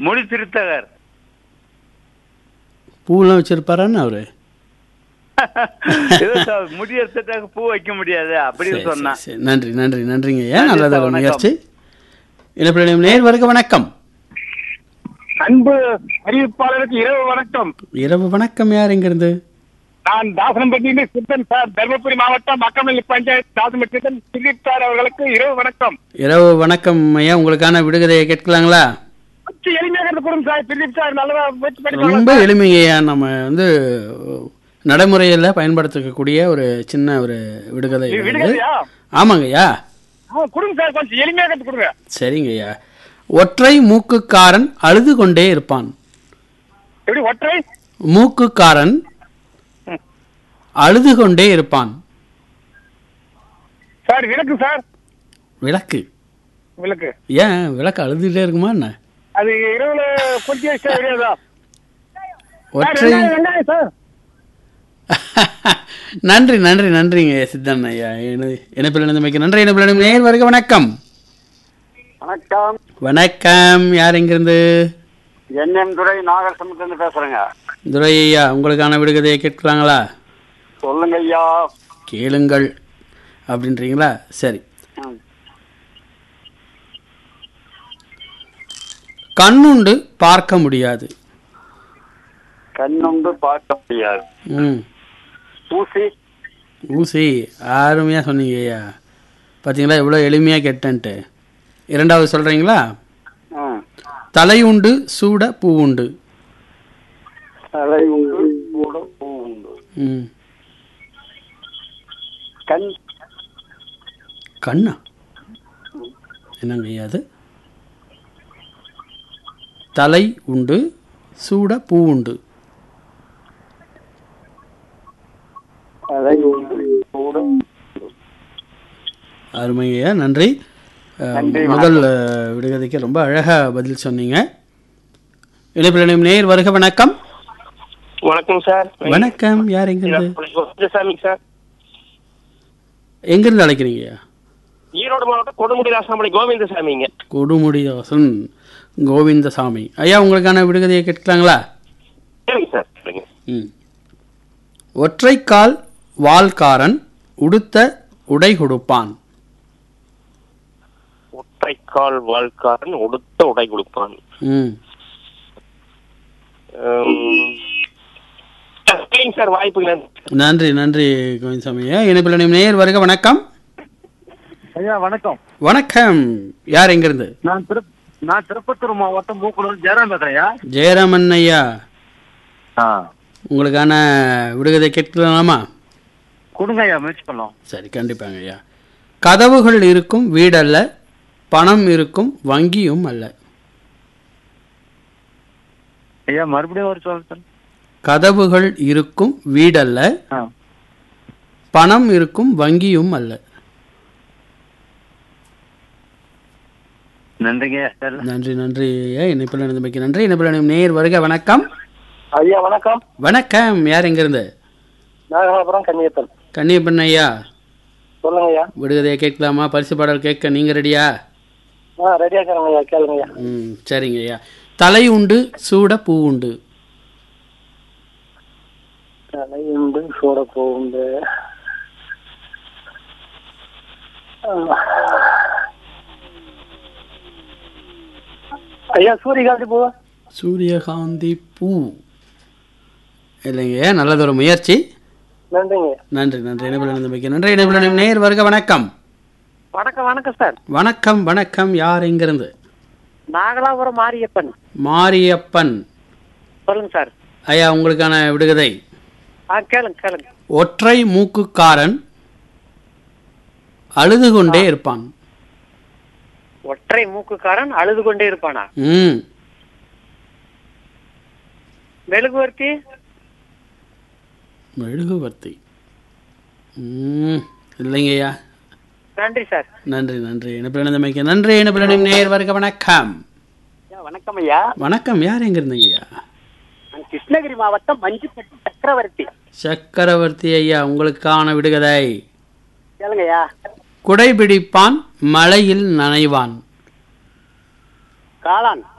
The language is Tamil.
மொழி திருத்தகர் பூலாம் வச்சிருப்பாரான்னு அவரு ஏதோ சார் முடி எடுத்துட்டாக்க பூ வைக்க முடியாது அப்படின்னு சரி, சொன்னா சரி, சரி. நன்றி நன்றி நன்றிங்க ஐயா நன்றி நல்லதாக சார், வணக்கம். முயற்சி இணைப்பிடம் நேர் வருக வணக்கம் அன்பு அறிவிப்பாளருக்கு இரவு வணக்கம் இரவு வணக்கம் யார் எங்கிருந்து நான் தாசனம்பட்டியிலிருந்து சித்தன் சார் தருமபுரி மாவட்டம் மக்கமல்லி பஞ்சாயத்து தாசனம்பட்டி சித்தன் திலீப் சார் அவர்களுக்கு இரவு வணக்கம் இரவு வணக்கம் ஐயா உங்களுக்கான விடுகதையை கேட்கலாங்களா கொஞ்சம் எளிமையாக இருந்து கொடுங்க சார் திலீப் சார் நல்லதா முயற்சி ரொம்ப பண்ணி எளிமையா நம்ம வந்து நடைமுறையில் பயன்படுத்தக்கூடிய ஒரு சின்ன ஒரு விடுகதை இது. விடுகதையா ஆமாங்க ஐயா ஆ, கொடுங்க சார் கொஞ்சம் எளிமையாக இருந்து கொடுங்க சரிங்க ஐயா ஒற்றை மூக்குக்காரன் அழுது கொண்டே இருப்பான் எப்படி ஒற்றை மூக்குக்காரன் அழுது கொண்டே இருப்பான் சார் விளக்கு சார் விளக்கு விளக்கு ஏன் விளக்கு அழுதுகிட்டே இருக்குமா என்ன அது இரவுல கொஞ்சம் வச்சா தெரியாதா சார், ஒற்றை வெங்காயம், வெங்காயம் சார் நன்றி நன்றி நன்றிங்க சித்தன் ஐயா இணைப்பில் இணைந்தமைக்கு நன்றி இணைப்பில் நேர் வருக வணக்கம் வணக்கம் வணக்கம் யார் எங்கிருந்து என்எம் துறை நாகரசமுத்திலிருந்து பேசுறேங்க துரை ஐயா உங்களுக்கான விடுகதையை கேட்கலாங்களா சொல்லுங்க ஐயா கேளுங்கள் அப்படின்றீங்களா சரி கண்ணுண்டு பார்க்க முடியாது கண்ணுண்டு பார்க்க முடியாது ம் ஊசி ஊசி அருமையாக சொன்னீங்க ஐயா பார்த்தீங்களா எவ்வளோ எளிமையாக கேட்டேன்ட்டு இரண்டாவது சொல்கிறீங்களா தலை உண்டு சூட பூ உண்டு தலை உண்டு கூட பூ உண்டு ம் கண் கண்ணா என்னங்க ஐயா அது தலை உண்டு சூட பூ உண்டு தலை உண்டு கூட அருமையா நன்றி அஹ், நன்றி, முதல் அஹ், விடுகதைக்கு ரொம்ப அழகா பதில் சொன்னீங்க இணைப்பில் நேர் வருக வணக்கம் வணக்கம் சார் வணக்கம் யார் எங்கிருந்து சாமி சார் எங்கிருந்து அழைக்கிறீங்க ஈரோடு மாவட்டம் கொடுமுடி ராசாமணி கோவிந்தசாமிங்க கொடுமுடிதாசன் கோவிந்தசாமி ஐயா உங்களுக்கான விடுகதையை கேட்கலாங்களா சரிங்க சார் சரிங்க ம் ஒற்றைக்கால் வால்காரன் உடுத்த உடை கொடுப்பான் ஒற்றைக்கால் வாழ்க்காரன் உடுத்த உடை கொடுப்பான் ம் உம், சரிங்க சார் வாய்ப்புக்கு நன்றி நன்றி நன்றி கோவிந்தசாமி ஐயா இணைப்பில் நேர் வருக வணக்கம் ஐயா வணக்கம் வணக்கம் யார் எங்கிருந்து நான் திரு நான் திருப்பத்தூர் மாவட்டம் மூக்குளூர் ஜெயராம் பேசுறேன் ஐயா ஜெயராமன் ஐயா ஆ உங்களுக்கான விடுகதை கேட்கலாமா கொடுங்க ஐயா முயற்சி பண்ணலாம் சரி கண்டிப்பாங்க ஐயா கதவுகள் இருக்கும் வீடல்ல பணம் இருக்கும் வங்கியும் அல்ல ஐயா மறுபடியும் ஒரு சொல்ல சார் கதவுகள் இருக்கும் வீடல்ல ஆ பணம் இருக்கும் வங்கியும் அல்ல நன்றிங்க ஐயா சரி நன்றி நன்றி ஐயா இணைப்பில் நடந்தமைக்கு நன்றி இணைப்பில் நேர் வருக வணக்கம் ஐயா வணக்கம் வணக்கம் யார் எங்கிருந்து நாகலாபுரம் கன்னியப்பன் கன்னியப்பன் ஐயா சொல்லுங்க ஐயா விடுகதையை கேட்கலாமா பரிசு பாடல் கேட்க நீங்க ரெடியா ஆ ரெடியா இருக்கிறேங்க ஐயா கேளுங்க ஐயா ம் சரிங்க ஐயா தலை உண்டு சூட பூ உண்டு தலை உண்டு சோட போகுண்டு ஐயா சூரியகாந்தி பூவா சூரியகாந்தி பூ இல்லைங்க நல்லதொரு முயற்சி நன்றிங்க நன்றி நன்றி இணைப்பில் நடந்தமைக்கு நன்றி இணைப்பில் நேர் வருக வணக்கம் வணக்கம் வணக்கம் சார் வணக்கம் வணக்கம் யார் எங்கிருந்து நாகலாபுரம் மாரியப்பன் மாரியப்பன் சொல்லுங்க சார் ஐயா உங்களுக்கான விடுகதை ஆ கேளுங்க கேளுங்க ஒற்றை மூக்குக்காரன் அழுது கொண்டே இருப்பான் ஒற்றை மூக்குக்காரன் அழுது கொண்டே இருப்பானா ம் மெழுகுவர்த்தி மெழுகுவர்த்தி ம் இல்லைங்கய்யா நன்றி சார் நன்றி நன்றி இணைப்பில் நடந்தமைக்கு நன்றி இணைப்பில் நேர் வருக வணக்கம் வணக்கம் ஐயா வணக்கம் யார் எங்க இருந்தீங்கய்யா நான் கிருஷ்ணகிரி மாவட்டம் மஞ்சுப்பட்டி சக்கரவர்த்தி சக்கரவர்த்தி ஐயா உங்களுக்கான விடுகதை கேளுங்க ஐயா குடைபிடிப்பான் மழையில் நனைவான் காளான்